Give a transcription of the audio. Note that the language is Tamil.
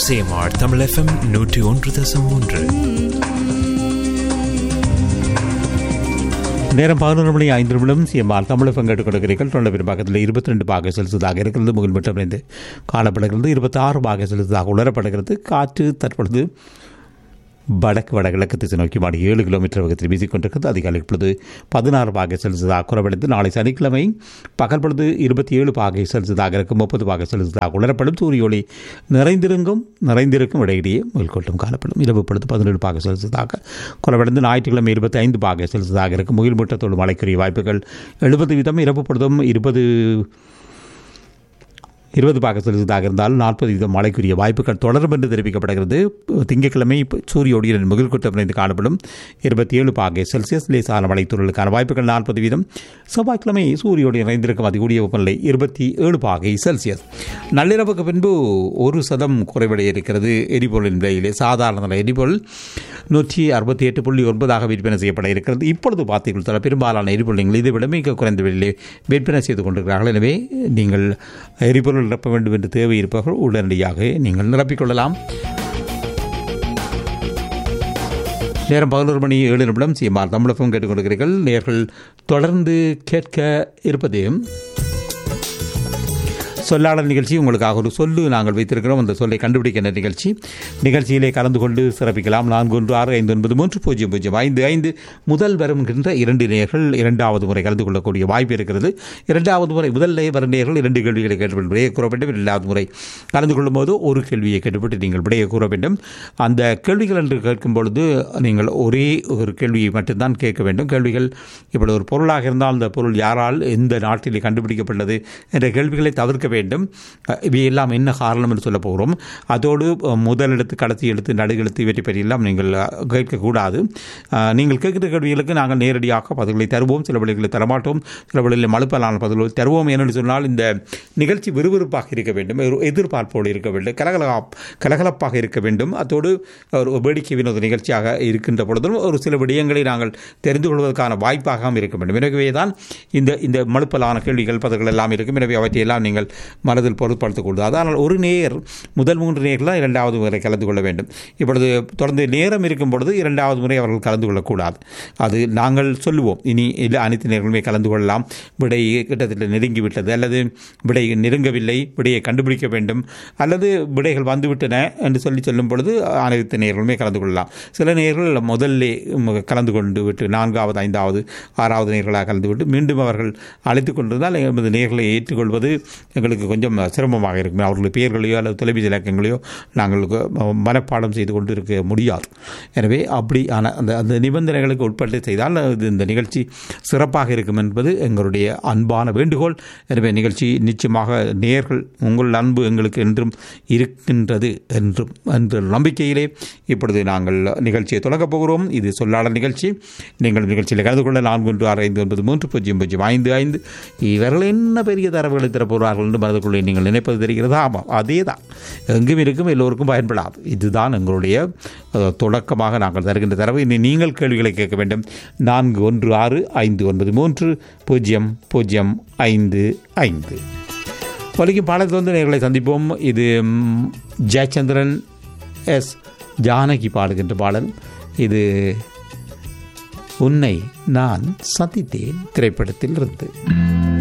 சேமார் தமிழ் எஃப்எம் நூற்றி ஒன்று தசம் ஒன்று நேரம் பதினொரு மணி ஐந்து நிமிடம் சிஎம்ஆர் தமிழ் பங்கெடுத்து கொடுக்கிறீர்கள் தொண்டை பெரும்பாக்கத்தில் இருபத்தி ரெண்டு பாக செலுத்ததாக இருக்கிறது முகில் மட்டும் இணைந்து காணப்படுகிறது இருபத்தி ஆறு பாக செலுத்ததாக உணரப்படுகிறது காற்று தற்பொழுது வடக்கு வடகிழக்கு திசை நோக்கி மாடி ஏழு கிலோமீட்டர் வேகத்தில் வீசிக்கொண்டிருக்கிறது அதிகாலை பொழுது பதினாறு பாகை செலுத்ததாக குறைவடைந்து நாளை சனிக்கிழமை பகல் பொழுது இருபத்தி ஏழு பாகை செலுத்ததாக இருக்கும் முப்பது பாகை செலுத்ததாக உணரப்படும் சூரிய ஒளி நிறைந்திருக்கும் நிறைந்திருக்கும் இடையிடையே முயல்கோட்டம் காணப்படும் இரவு பொழுது பதினேழு பாகை செலுத்ததாக குறைவடைந்து ஞாயிற்றுக்கிழமை இருபத்தி ஐந்து பாகை செலுத்ததாக இருக்கும் முகில் மூட்டத்தோடு மழைக்குரிய வாய்ப்புகள் எழுபது வீதம் இரவு பொழுதும் இருபது இருபது பாக செலுத்ததாக இருந்தால் நாற்பது வீதம் மழைக்குரிய வாய்ப்புகள் தொடரும் என்று தெரிவிக்கப்படுகிறது திங்கட்கிழமை சூரிய ஒளியுடன் முகில் கூட்டம் இணைந்து காணப்படும் இருபத்தி ஏழு பாகை செல்சியஸ் லேசான மழைத்தூரலுக்கான வாய்ப்புகள் நாற்பது வீதம் செவ்வாய்க்கிழமை சூரிய ஒளி இணைந்திருக்கும் அதிகூடிய வெப்பநிலை இருபத்தி ஏழு பாகை செல்சியஸ் நள்ளிரவுக்கு பின்பு ஒரு சதம் குறைவடைய இருக்கிறது எரிபொருளின் விலையிலே சாதாரண எரிபொருள் நூற்றி அறுபத்தி எட்டு புள்ளி ஒன்பதாக விற்பனை செய்யப்பட இருக்கிறது இப்பொழுது பார்த்தீர்கள் பெரும்பாலான எரிபொருள் இதை விட மிக குறைந்த விலையிலே விற்பனை செய்து கொண்டிருக்கிறார்கள் எனவே நீங்கள் எரிபொருள் நிரப்ப வேண்டும் என்று தேவை இருப்பவர்கள் உடனடியாக நீங்கள் நிரப்பிக்கொள்ளலாம் நேரம் பதினோரு மணி ஏழு நிமிடம் சிஎம்ஆர் தமிழகம் கேட்டுக்கொண்டிருக்கிறீர்கள் நேர்கள் தொடர்ந்து கேட்க இருப்பது சொல்லாடல் நிகழ்ச்சி உங்களுக்காக ஒரு சொல்லு நாங்கள் வைத்திருக்கிறோம் அந்த சொல்லை கண்டுபிடிக்கின்ற நிகழ்ச்சி நிகழ்ச்சியிலே கலந்து கொண்டு சிறப்பிக்கலாம் நான்கு ஒன்று ஆறு ஐந்து ஒன்பது மூன்று பூஜ்ஜியம் பூஜ்ஜியம் ஐந்து ஐந்து முதல் வருகின்ற இரண்டு நேர்கள் இரண்டாவது முறை கலந்து கொள்ளக்கூடிய வாய்ப்பு இருக்கிறது இரண்டாவது முறை முதல் வரும் நேர்கள் இரண்டு கேள்விகளை கேட்டுவிட்டு விடையை கூற வேண்டும் இரண்டாவது முறை கலந்து கொள்ளும்போது ஒரு கேள்வியை கேட்டுவிட்டு நீங்கள் விடையை கூற வேண்டும் அந்த கேள்விகள் என்று கேட்கும் பொழுது நீங்கள் ஒரே ஒரு கேள்வியை மட்டும்தான் கேட்க வேண்டும் கேள்விகள் இப்படி ஒரு பொருளாக இருந்தால் அந்த பொருள் யாரால் எந்த நாட்டிலே கண்டுபிடிக்கப்பட்டது என்ற கேள்விகளை தவிர்க்க வேண்டும் இவையெல்லாம் என்ன காரணம் என்று சொல்ல போகிறோம் அதோடு முதல் எழுத்து கடைசி எழுத்து நடு எழுத்து இவற்றை பற்றியெல்லாம் நீங்கள் கேட்கக்கூடாது நீங்கள் கேட்கிற கேள்விகளுக்கு நாங்கள் நேரடியாக பதில்களை தருவோம் சில வழிகளை தரமாட்டோம் சில வழிகளில் மலுப்பலான பதில்களை தருவோம் என்று சொன்னால் இந்த நிகழ்ச்சி விறுவிறுப்பாக இருக்க வேண்டும் ஒரு எதிர்பார்ப்போடு இருக்க வேண்டும் கலகலா கலகலப்பாக இருக்க வேண்டும் அதோடு ஒரு வேடிக்கை வினோத நிகழ்ச்சியாக இருக்கின்ற பொழுதும் ஒரு சில விடயங்களை நாங்கள் தெரிந்து கொள்வதற்கான வாய்ப்பாகவும் இருக்க வேண்டும் எனவே தான் இந்த இந்த மலுப்பலான கேள்விகள் பதில்கள் எல்லாம் இருக்கும் எனவே அவற்றையெல்லாம் நீங்கள் மனதில் பொருட்படுத்தக்கூடாது அதனால் ஒரு நேர் முதல் மூன்று நேரில் இரண்டாவது முறை கலந்து கொள்ள வேண்டும் இப்பொழுது தொடர்ந்து நேரம் இருக்கும் பொழுது இரண்டாவது முறை அவர்கள் கலந்து கொள்ளக்கூடாது அது நாங்கள் சொல்லுவோம் இனி இல்லை அனைத்து நேர்களுமே கலந்து கொள்ளலாம் விடை கிட்டத்தட்ட நெருங்கிவிட்டது அல்லது விடை நெருங்கவில்லை விடையை கண்டுபிடிக்க வேண்டும் அல்லது விடைகள் வந்துவிட்டன என்று சொல்லி சொல்லும் பொழுது அனைத்து நேர்களுமே கலந்து கொள்ளலாம் சில நேர்கள் முதல்ல கலந்து கொண்டு விட்டு நான்காவது ஐந்தாவது ஆறாவது நேர்களாக கலந்து விட்டு மீண்டும் அவர்கள் அழைத்து கொண்டிருந்தால் எமது நேர்களை ஏற்றுக்கொள்வது எங்களுக்கு கொஞ்சம் சிரமமாக இருக்கும் அவர்களுடைய பெயர்களையோ அல்லது தொலைபேசி இலக்கங்களையோ நாங்கள் மனப்பாடம் செய்து கொண்டு இருக்க முடியாது எனவே அப்படியான அந்த அந்த நிபந்தனைகளுக்கு உட்பட்டு செய்தால் இந்த நிகழ்ச்சி சிறப்பாக இருக்கும் என்பது எங்களுடைய அன்பான வேண்டுகோள் எனவே நிகழ்ச்சி நிச்சயமாக நேர்கள் உங்கள் அன்பு எங்களுக்கு என்றும் இருக்கின்றது என்றும் என்ற நம்பிக்கையிலே இப்பொழுது நாங்கள் நிகழ்ச்சியை தொடங்கப் போகிறோம் இது சொல்லாடல் நிகழ்ச்சி நீங்கள் நிகழ்ச்சியில் கலந்து கொள்ள நான்கு ஒன்று ஆறு ஐந்து ஒன்பது மூன்று பூஜ்ஜியம் பூஜ்ஜியம் ஐந்து ஐந்து இவர்கள் என்ன பெரிய தரவுகளை தரப்போகிறார்கள் என்று மனதுக்குள்ளே நீங்கள் நினைப்பது தெரிகிறதா ஆமாம் அதே தான் எங்கும் இருக்கும் எல்லோருக்கும் பயன்படாது இதுதான் எங்களுடைய தொடக்கமாக நாங்கள் தருகின்ற தரவு இனி நீங்கள் கேள்விகளை கேட்க வேண்டும் நான்கு ஒன்று ஆறு ஐந்து ஒன்பது மூன்று பூஜ்ஜியம் பூஜ்ஜியம் ஐந்து ஐந்து வலிக்கும் பாடத்தில் வந்து நேர்களை சந்திப்போம் இது ஜெயச்சந்திரன் எஸ் ஜானகி பாடுகின்ற பாடல் இது உன்னை நான் சந்தித்தேன் திரைப்படத்தில் இருந்து